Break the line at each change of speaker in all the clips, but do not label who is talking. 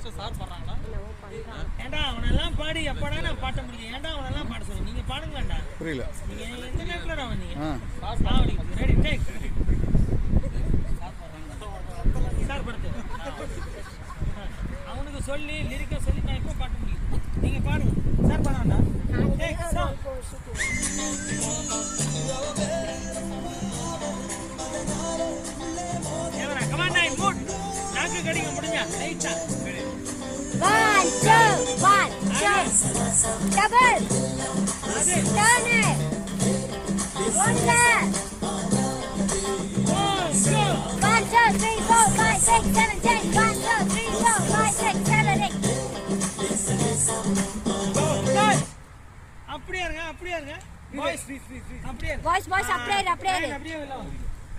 Master sir பாடுறாங்களா
ஏன்டா அவனெல்லாம் பாடி எப்படா நான் பாட்ட முடியும் ஏன்டா அவனெல்லாம் பாட சொல்லு நீங்க பாடுங்கடா
புரியல
நீங்க எந்த நேரத்துல வந்தீங்க
ஆ
சாவடி ரெடி டேக் சார் படுத்து அவனுக்கு சொல்லி லிரிக்க சொல்லி நான் எப்போ பாட்ட முடியும் நீங்க பாடுங்க சார் பாடாண்டா டேக் சாங் ஏவரா கமான் நைன் மூட் நாக்கு கடிங்க முடிஞ்சா ரைட்டா
One, two, one, two. Double.
அது
Turn it. One left.
one two
One, two, three, four, five, six, seven, ten. One, two, three, four, five, six, seven, eight.
Guys, அப்படியே இருங்க அப்படியே இருங்க boys அப்படியே இருங்க.
Boys, boys, அப்படியே இரு, அப்படியே இரு.
Nine, அப்படியே வெளில வாங்க.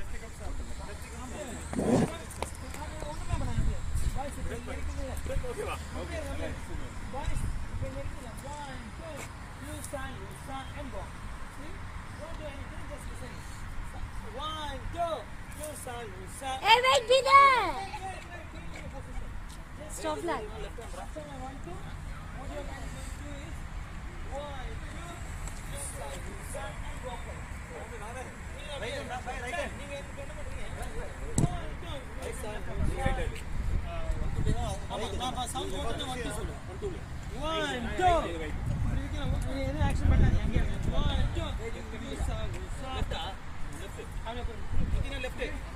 Boys, இப்ப இங்க இருக்குல்ல, one, two, you stand, you stand, and go. See? Don't do anything, just listen. One, two, you stand, you stand.
Hey, wait, be there. Stop that.
One, two. நீ எதுவும் action பண்ணாதீங்க, அங்கேயே இருங்க. One, two. அப்படியே பாருங்க.